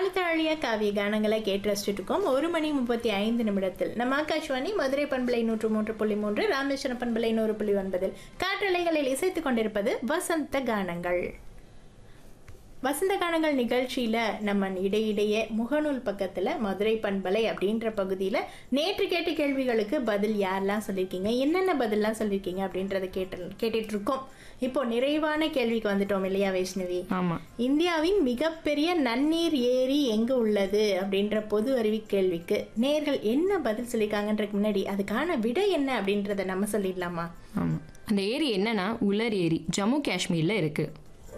காலத்தாழிய காவிய கானங்களை கேட்டு ரசிச்சுட்டு இருக்கோம் ஒரு மணி முப்பத்தி ஐந்து நிமிடத்தில் நம்ம ஆகாஷ்வாணி மதுரை பண்பலை நூற்று மூன்று புள்ளி மூன்று ராமேஸ்வரம் பண்பலை நூறு புள்ளி ஒன்பதில் காற்றலைகளில் இசைத்துக் கொண்டிருப்பது வசந்த கானங்கள் வசந்த கானங்கள் நிகழ்ச்சியில நம்ம இடையிடையே முகநூல் பக்கத்துல மதுரை பண்பலை அப்படின்ற பகுதியில நேற்று கேட்ட கேள்விகளுக்கு பதில் யாரெல்லாம் சொல்லியிருக்கீங்க என்னென்ன பதில்லாம் சொல்லியிருக்கீங்க அப்படின்றத கேட்டு கேட்டுட்டு இருக்கோம் இப்போ நிறைவான கேள்விக்கு வந்துட்டோம் இல்லையா வைஷ்ணவி ஆமா இந்தியாவின் மிகப்பெரிய நன்னீர் ஏரி எங்கு உள்ளது அப்படின்ற பொது அறிவு கேள்விக்கு நேர்கள் என்ன பதில் சொல்லியிருக்காங்கன்றதுக்கு முன்னாடி அதுக்கான விடை என்ன அப்படின்றத நம்ம சொல்லிடலாமா ஆமா அந்த ஏரி என்னன்னா உலர் ஏரி ஜம்மு காஷ்மீர்ல இருக்கு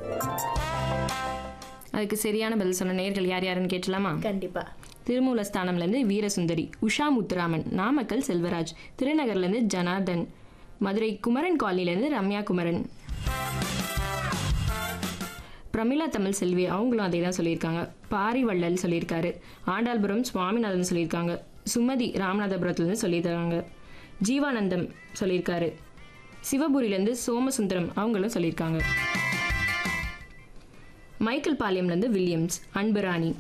அதுக்கு சரியான பதில் சொன்ன நேர்கள் யார் யாருன்னு கேட்டலாமா கண்டிப்பா திருமூலஸ்தானம்லேருந்து வீரசுந்தரி உஷா முத்துராமன் நாமக்கல் செல்வராஜ் திருநகர்லேருந்து ஜனார்தன் மதுரை குமரன் காலனிலேருந்து ரம்யா குமரன் பிரமிளா தமிழ் செல்வி அவங்களும் அதே தான் சொல்லியிருக்காங்க பாரிவள்ளல் சொல்லியிருக்காரு ஆண்டாள்புரம் சுவாமிநாதன் சொல்லியிருக்காங்க சுமதி ராமநாதபுரத்துலேருந்து சொல்லியிருக்காங்க ஜீவானந்தம் சொல்லியிருக்காரு சிவபுரியிலேருந்து சோமசுந்தரம் அவங்களும் சொல்லியிருக்காங்க மைக்கேல் பாளையம்லேருந்து வில்லியம்ஸ் அன்புராணி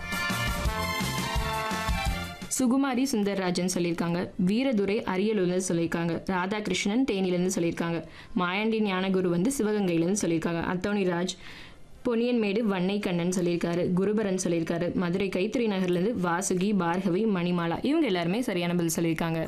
சுகுமாரி சுந்தர்ராஜன் சொல்லியிருக்காங்க வீரதுரை அரியலூர்லேருந்து சொல்லியிருக்காங்க ராதாகிருஷ்ணன் தேனிலேருந்து சொல்லியிருக்காங்க மாயாண்டி ஞானகுரு வந்து சிவகங்கையிலேருந்து சொல்லியிருக்காங்க அத்தோணி ராஜ் பொன்னியன்மேடு வன்னை கண்ணன் சொல்லியிருக்காரு குருபரன் சொல்லியிருக்காரு மதுரை கைத்தறி நகர்லேருந்து வாசுகி பார்கவி மணிமாலா இவங்க எல்லாருமே சரியான பதில் சொல்லியிருக்காங்க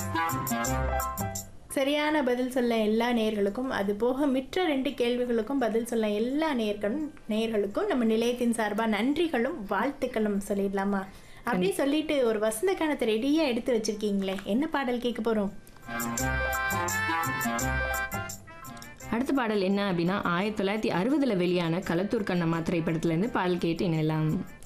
சரியான பதில் சொல்ல எல்லா நேர்களுக்கும் அது போக மிற்ற ரெண்டு கேள்விகளுக்கும் பதில் சொல்ல எல்லா நேர்களும் நேர்களுக்கும் நம்ம நிலையத்தின் சார்பா நன்றிகளும் வாழ்த்துக்களும் சொல்லிடலாமா அப்படியே சொல்லிட்டு ஒரு வசந்த காலத்தை ரெடியா எடுத்து வச்சிருக்கீங்களே என்ன பாடல் கேட்க போறோம் அடுத்த பாடல் என்ன அப்படின்னா ஆயிரத்தி தொள்ளாயிரத்தி அறுபதுல வெளியான களத்தூர் கண்ணம்மா திரைப்படத்துல இருந்து பாடல் கேட்டு இணையலாம்